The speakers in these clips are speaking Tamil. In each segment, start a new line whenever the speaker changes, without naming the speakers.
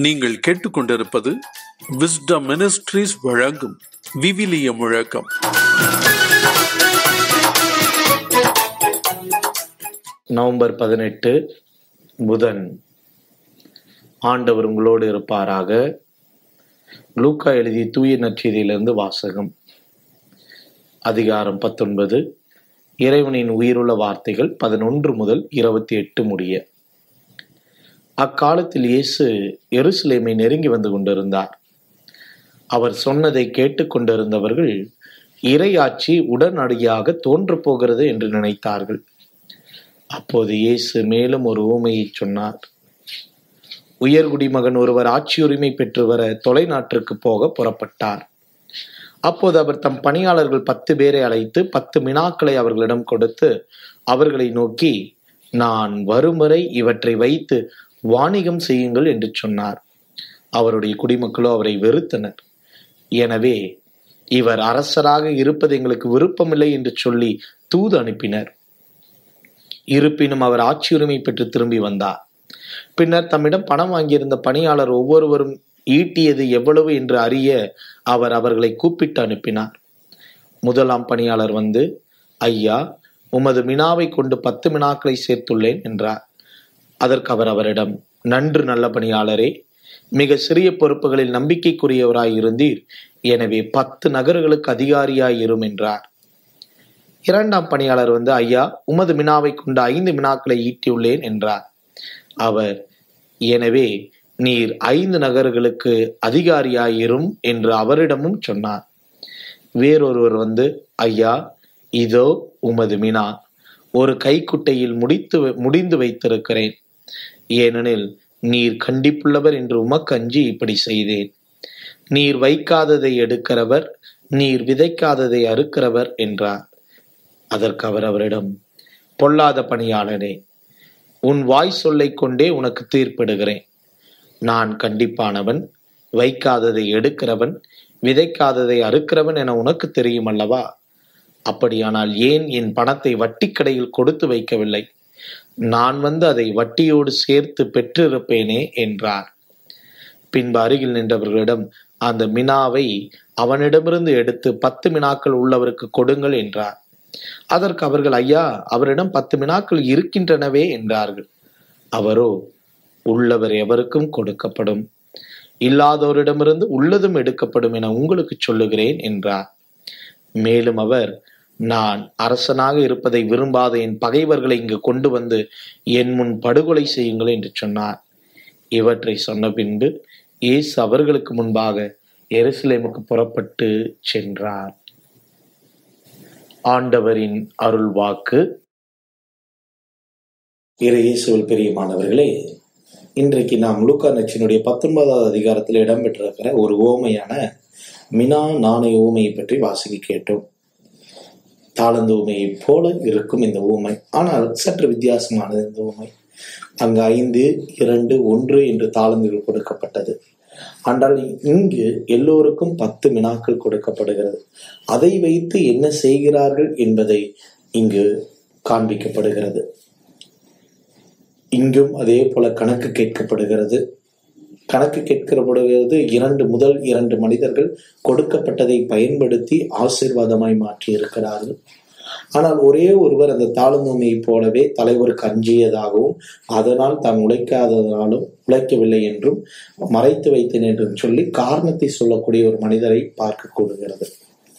நீங்கள் கேட்டுக்கொண்டிருப்பது விஸ்டம் மினிஸ்ட்ரீஸ் வழங்கும் விவிலிய முழக்கம்
நவம்பர் பதினெட்டு புதன் ஆண்டவர் உங்களோடு இருப்பாராக லூக்கா எழுதிய தூய நற்செய்தியிலிருந்து வாசகம் அதிகாரம் பத்தொன்பது இறைவனின் உயிருள்ள வார்த்தைகள் பதினொன்று முதல் இருபத்தி எட்டு முடிய அக்காலத்தில் இயேசு எருசலேமை நெருங்கி வந்து கொண்டிருந்தார் அவர் சொன்னதை கேட்டுக்கொண்டிருந்தவர்கள் இறையாட்சி உடனடியாக தோன்றப் போகிறது என்று நினைத்தார்கள் அப்போது இயேசு மேலும் ஒரு ஊமையை சொன்னார் உயர்குடி மகன் ஒருவர் ஆட்சியுரிமை பெற்று வர தொலைநாட்டிற்கு போக புறப்பட்டார் அப்போது அவர் தம் பணியாளர்கள் பத்து பேரை அழைத்து பத்து மினாக்களை அவர்களிடம் கொடுத்து அவர்களை நோக்கி நான் வரும் வரை இவற்றை வைத்து வாணிகம் செய்யுங்கள் என்று சொன்னார் அவருடைய குடிமக்களோ அவரை வெறுத்தனர் எனவே இவர் அரசராக இருப்பது எங்களுக்கு விருப்பமில்லை என்று சொல்லி தூது அனுப்பினர் இருப்பினும் அவர் ஆட்சியுரிமை பெற்று திரும்பி வந்தார் பின்னர் தம்மிடம் பணம் வாங்கியிருந்த பணியாளர் ஒவ்வொருவரும் ஈட்டியது எவ்வளவு என்று அறிய அவர் அவர்களை கூப்பிட்டு அனுப்பினார் முதலாம் பணியாளர் வந்து ஐயா உமது மினாவை கொண்டு பத்து மினாக்களை சேர்த்துள்ளேன் என்றார் அதற்கு அவர் அவரிடம் நன்று நல்ல பணியாளரே மிக சிறிய பொறுப்புகளில் நம்பிக்கைக்குரியவராய் இருந்தீர் எனவே பத்து நகர்களுக்கு அதிகாரியாய் இரும் என்றார் இரண்டாம் பணியாளர் வந்து ஐயா உமது மினாவை கொண்டு ஐந்து மினாக்களை ஈட்டியுள்ளேன் என்றார் அவர் எனவே நீர் ஐந்து நகர்களுக்கு அதிகாரியாயிரும் என்று அவரிடமும் சொன்னார் வேறொருவர் வந்து ஐயா இதோ உமது மினா ஒரு கைக்குட்டையில் முடித்து முடிந்து வைத்திருக்கிறேன் ஏனெனில் நீர் கண்டிப்புள்ளவர் என்று உமக்கு அஞ்சி இப்படி செய்தேன் நீர் வைக்காததை எடுக்கிறவர் நீர் விதைக்காததை அறுக்கிறவர் என்றார் அதற்கு அவர் அவரிடம் பொல்லாத பணியாளனே உன் வாய் சொல்லைக் கொண்டே உனக்கு தீர்ப்பிடுகிறேன் நான் கண்டிப்பானவன் வைக்காததை எடுக்கிறவன் விதைக்காததை அறுக்கிறவன் என உனக்கு தெரியும் அல்லவா அப்படியானால் ஏன் என் பணத்தை வட்டி கடையில் கொடுத்து வைக்கவில்லை நான் வந்து அதை வட்டியோடு சேர்த்து பெற்றிருப்பேனே என்றார் பின்பு அருகில் நின்றவர்களிடம் அந்த மினாவை அவனிடமிருந்து எடுத்து பத்து மினாக்கள் உள்ளவருக்கு கொடுங்கள் என்றார் அதற்கு அவர்கள் ஐயா அவரிடம் பத்து மினாக்கள் இருக்கின்றனவே என்றார்கள் அவரோ உள்ளவர் எவருக்கும் கொடுக்கப்படும் இல்லாதோரிடமிருந்து உள்ளதும் எடுக்கப்படும் என உங்களுக்கு சொல்லுகிறேன் என்றார் மேலும் அவர் நான் அரசனாக இருப்பதை விரும்பாத என் பகைவர்களை இங்கு கொண்டு வந்து என் முன் படுகொலை செய்யுங்கள் என்று சொன்னார் இவற்றை சொன்ன பின்பு இயேசு அவர்களுக்கு முன்பாக எருசலேமுக்கு புறப்பட்டு சென்றார் ஆண்டவரின் அருள் வாக்கு இயேசுவில் பிரியமானவர்களே இன்றைக்கு நாம் லூக்கா நச்சினுடைய பத்தொன்பதாவது அதிகாரத்தில் இடம்பெற்றிருக்கிற ஒரு ஓமையான மினா நாணய ஊமையை பற்றி வாசிக்க கேட்டோம் தாளந்து ஊமையைப் போல இருக்கும் இந்த ஊமை ஆனால் சற்று வித்தியாசமானது இந்த ஊமை அங்கு ஐந்து இரண்டு ஒன்று என்று தாளந்துகள் கொடுக்கப்பட்டது ஆனால் இங்கு எல்லோருக்கும் பத்து மினாக்கள் கொடுக்கப்படுகிறது அதை வைத்து என்ன செய்கிறார்கள் என்பதை இங்கு காண்பிக்கப்படுகிறது இங்கும் அதே போல கணக்கு கேட்கப்படுகிறது கணக்கு கேட்கப்படுகிறது இரண்டு முதல் இரண்டு மனிதர்கள் கொடுக்கப்பட்டதை பயன்படுத்தி ஆசீர்வாதமாய் மாற்றி இருக்கிறார்கள் ஆனால் ஒரே ஒருவர் அந்த தாழ்ந்தமையை போலவே தலைவருக்கு அஞ்சியதாகவும் அதனால் தான் உழைக்காததாலும் உழைக்கவில்லை என்றும் மறைத்து வைத்தேன் என்றும் சொல்லி காரணத்தை சொல்லக்கூடிய ஒரு மனிதரை பார்க்க கூடுகிறது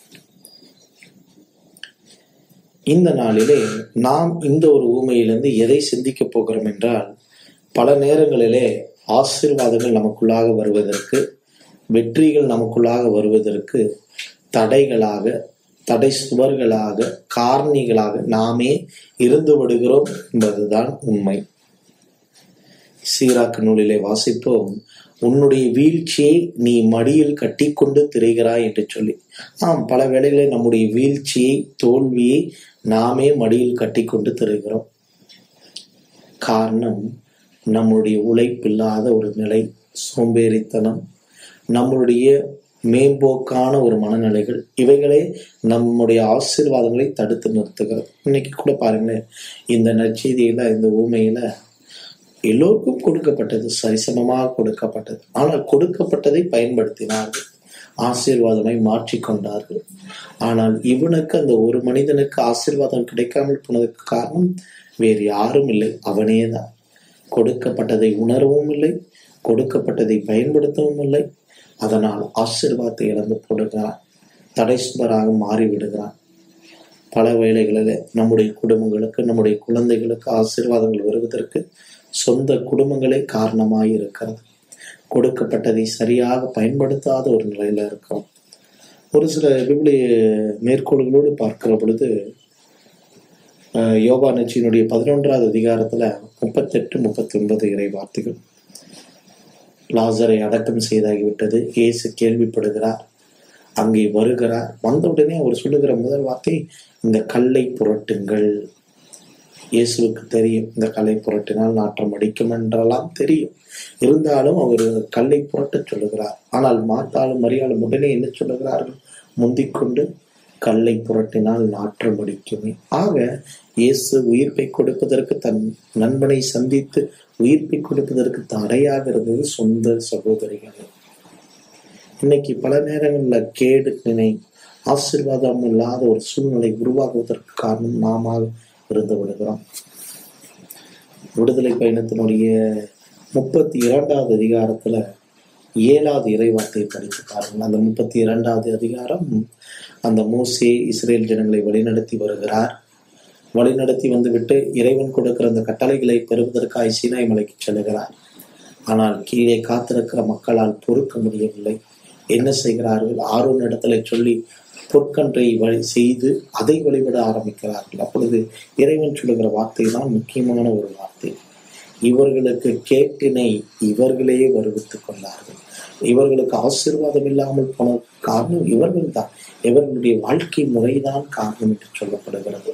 இந்த நாளிலே நாம் இந்த ஒரு ஊமையிலிருந்து எதை சிந்திக்க போகிறோம் என்றால் பல நேரங்களிலே ஆசீர்வாதங்கள் நமக்குள்ளாக வருவதற்கு வெற்றிகள் நமக்குள்ளாக வருவதற்கு தடைகளாக தடை சுவர்களாக காரணிகளாக நாமே இருந்து விடுகிறோம் என்பதுதான் உண்மை சீராக்கு நூலிலே வாசிப்போம் உன்னுடைய வீழ்ச்சியை நீ மடியில் கட்டிக்கொண்டு திரைகிறாய் என்று சொல்லி ஆம் பல வேளைகளில் நம்முடைய வீழ்ச்சியை தோல்வியை நாமே மடியில் கட்டிக்கொண்டு திரைகிறோம் காரணம் நம்முடைய உழைப்பில்லாத ஒரு நிலை சோம்பேறித்தனம் நம்மளுடைய மேம்போக்கான ஒரு மனநிலைகள் இவைகளே நம்முடைய ஆசீர்வாதங்களை தடுத்து நிறுத்துகிறது இன்னைக்கு கூட பாருங்களேன் இந்த நற்செய்தியில இந்த ஊமையில எல்லோருக்கும் கொடுக்கப்பட்டது சரிசமமாக கொடுக்கப்பட்டது ஆனால் கொடுக்கப்பட்டதை பயன்படுத்தினார்கள் ஆசீர்வாதமாய் மாற்றிக்கொண்டார்கள் ஆனால் இவனுக்கு அந்த ஒரு மனிதனுக்கு ஆசீர்வாதம் கிடைக்காமல் போனதுக்கு காரணம் வேறு யாரும் இல்லை அவனே தான் கொடுக்கப்பட்டதை உணரவும் இல்லை கொடுக்கப்பட்டதை பயன்படுத்தவும் இல்லை அதனால் ஆசீர்வாதத்தை இழந்து போடுகிறான் தடைசுபராக மாறிவிடுகிறான் பல வேளைகளில் நம்முடைய குடும்பங்களுக்கு நம்முடைய குழந்தைகளுக்கு ஆசீர்வாதங்கள் வருவதற்கு சொந்த குடும்பங்களே காரணமாய் இருக்கிறது கொடுக்கப்பட்டதை சரியாக பயன்படுத்தாத ஒரு நிலையில இருக்கிறோம் ஒரு சில விபிலிய மேற்கோள்களோடு பார்க்கிற பொழுது அஹ், யோபா நச்சியினுடைய பதினொன்றாவது அதிகாரத்துல முப்பத்தெட்டு முப்பத்தி ஒன்பது இறை வார்த்தைகள் லாசரை அடக்கம் செய்தாகிவிட்டது இயேசு கேள்விப்படுகிறார் அங்கே வருகிறார் வந்தவுடனே அவர் சொல்லுகிற முதல் வார்த்தை இந்த கல்லை புரட்டுங்கள் இயேசுவுக்கு தெரியும் இந்த கல்லை புரட்டினால் நாற்றம் அடிக்கும் என்றெல்லாம் தெரியும் இருந்தாலும் அவர் கல்லை புரட்டச் சொல்லுகிறார் ஆனால் மாத்தாலும் மரியாளும் உடனே என்ன சொல்லுகிறார்கள் முந்திக்கொண்டு கல்லை புரட்டினால் நாற்றம் அடிக்குமே ஆக இயேசு உயிர்ப்பை கொடுப்பதற்கு தன் நண்பனை சந்தித்து உயிர்ப்பை கொடுப்பதற்கு தடையாக இருந்தது சொந்த சகோதரிகளே இன்னைக்கு பல நேரங்கள்ல கேடு நினை ஆசீர்வாதம் இல்லாத ஒரு சூழ்நிலை உருவாகுவதற்கு காரணம் நாம இருந்து விடுகிறோம் விடுதலை பயணத்தினுடைய முப்பத்தி இரண்டாவது அதிகாரத்துல ஏழாவது இறைவார்த்தையை படித்து பாருங்கள் அந்த முப்பத்தி இரண்டாவது அதிகாரம் அந்த மோசே இஸ்ரேல் ஜனங்களை வழிநடத்தி வருகிறார் வழிநடத்தி வந்துவிட்டு இறைவன் கொடுக்கிற அந்த கட்டளைகளை பெறுவதற்காக சீனாய் மலைக்கு செல்லுகிறார் ஆனால் கீழே காத்திருக்கிற மக்களால் பொறுக்க முடியவில்லை என்ன செய்கிறார்கள் ஆரோன் இடத்துல சொல்லி பொற்கன்றை வழி செய்து அதை வழிபட ஆரம்பிக்கிறார்கள் அப்பொழுது இறைவன் சொல்லுகிற வார்த்தை தான் முக்கியமான ஒரு வார்த்தை இவர்களுக்கு கேட்டினை இவர்களே வருவித்துக் கொண்டார்கள் இவர்களுக்கு ஆசீர்வாதம் இல்லாமல் போன காரணம் இவர்கள் தான் இவர்களுடைய வாழ்க்கை முறைதான் காரணம் என்று சொல்லப்படுகிறது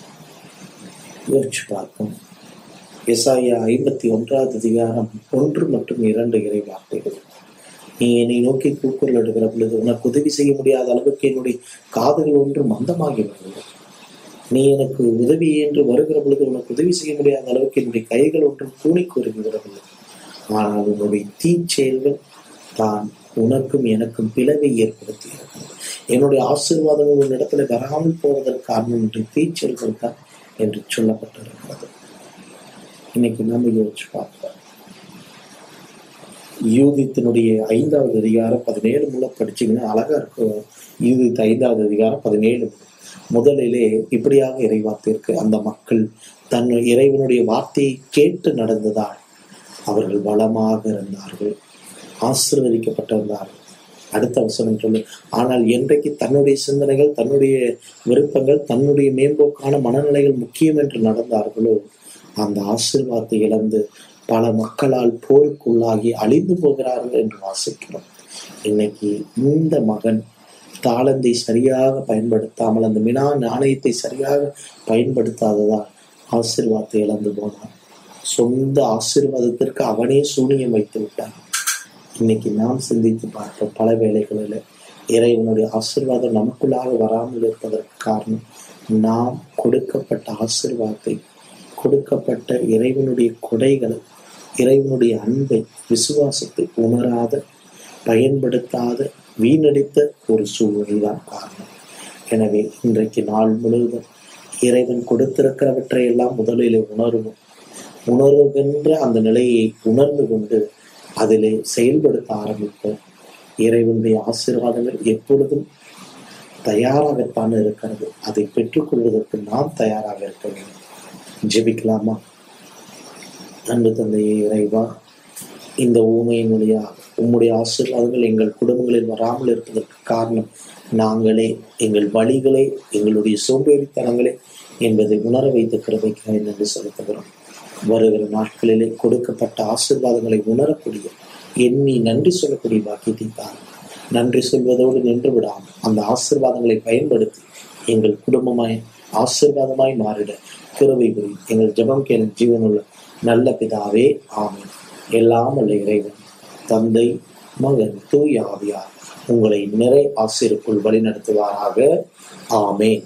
யோசிச்சு பார்ப்போம் எசாயா ஐம்பத்தி ஒன்றாவது அதிகாரம் ஒன்று மற்றும் இரண்டு இறை வார்த்தைகள் நீ என்னை நோக்கி கூக்குரல் எடுக்கிற பொழுது உனக்கு உதவி செய்ய முடியாத அளவுக்கு என்னுடைய காதுகள் ஒன்று மந்தமாகி வருகிறது நீ எனக்கு உதவி என்று வருகிற பொழுது உனக்கு உதவி செய்ய முடியாத அளவுக்கு என்னுடைய கைகள் ஒன்றும் கூணி கூறுகிறவில்லை ஆனால் உன்னுடைய தீச்செயல்கள் தான் உனக்கும் எனக்கும் பிளவை ஏற்படுத்தி இருக்கிறது என்னுடைய ஆசீர்வாதங்கள் உன்னிடத்துல வராமல் போவதற்கு காரணம் என்று தீச்செயல்கள் தான் என்று சொல்லப்பட்டிருக்கிறது இன்னைக்கு நம்ம யோசிச்சு பார்ப்போம் யூதித்தினுடைய ஐந்தாவது அதிகாரம் பதினேழு முள்ள படிச்சீங்கன்னா அழகா இருக்கும் யூதித் ஐந்தாவது அதிகாரம் பதினேழு முதலிலே இப்படியாக இறைவார்த்தையிருக்கு அந்த மக்கள் தன் இறைவனுடைய வார்த்தையை கேட்டு நடந்ததால் அவர்கள் வளமாக இருந்தார்கள் ஆசீர்வதிக்கப்பட்டிருந்தார்கள் அடுத்த வசனம் சொல்லு ஆனால் என்றைக்கு தன்னுடைய சிந்தனைகள் தன்னுடைய விருப்பங்கள் தன்னுடைய மேம்போக்கான மனநிலைகள் முக்கியம் என்று நடந்தார்களோ அந்த ஆசீர்வாதத்தை இழந்து பல மக்களால் போருக்குள்ளாகி அழிந்து போகிறார்கள் என்று வாசிக்கிறோம் இன்னைக்கு இந்த மகன் தாளந்தை சரியாக பயன்படுத்தாமல் அந்த மினா நாணயத்தை சரியாக பயன்படுத்தாததால் ஆசீர்வாதத்தை இழந்து போனான் சொந்த ஆசீர்வாதத்திற்கு அவனே சூனியம் வைத்து விட்டான் இன்னைக்கு நாம் சிந்தித்து பார்ப்போம் பல வேளைகளில் இறைவனுடைய ஆசீர்வாதம் நமக்குள்ளாக வராமல் இருப்பதற்கு காரணம் நாம் கொடுக்கப்பட்ட ஆசீர்வாதத்தை கொடுக்கப்பட்ட இறைவனுடைய கொடைகளை இறைவனுடைய அன்பை விசுவாசத்தை உணராத பயன்படுத்தாத வீணடித்த ஒரு சூழ்நிலை தான் காரணம் எனவே இன்றைக்கு நாள் முழுவதும் இறைவன் கொடுத்திருக்கிறவற்றை எல்லாம் முதலிலே உணருவோம் உணர்வுகின்ற அந்த நிலையை உணர்ந்து கொண்டு அதிலே செயல்படுத்த ஆரம்பிப்போம் இறைவனுடைய ஆசீர்வாதங்கள் எப்பொழுதும் தயாராகத்தான் இருக்கிறது அதை பெற்றுக்கொள்வதற்கு நாம் தயாராக இருக்க வேண்டும் ஜெபிக்கலாமா அன்பு தந்தையே இறைவா இந்த ஊமையின் வழியாக உம்முடைய ஆசீர்வாதங்கள் எங்கள் குடும்பங்களில் வராமல் இருப்பதற்கு காரணம் நாங்களே எங்கள் வழிகளே எங்களுடைய சோம்பேறித்தனங்களே என்பதை உணர வைத்த கிருபைக்காக நன்றி செலுத்துகிறோம் வருகிற நாட்களிலே கொடுக்கப்பட்ட ஆசீர்வாதங்களை உணரக்கூடிய எண்ணி நன்றி சொல்லக்கூடிய பாக்கியத்தை தான் நன்றி சொல்வதோடு நின்று விடாமல் அந்த ஆசீர்வாதங்களை பயன்படுத்தி எங்கள் குடும்பமாய் ஆசீர்வாதமாய் மாறிட கிருபை புரி எங்கள் ஜெபம் கேளும் ஜீவனுள்ள நல்ல பிதாவே ஆமென் எல்லாம் அல்ல இறைவன் தந்தை மகன் தூய் ஆவியார் உங்களை நிறை ஆசிரியருக்குள் வழிநடத்துவாராக ஆமென்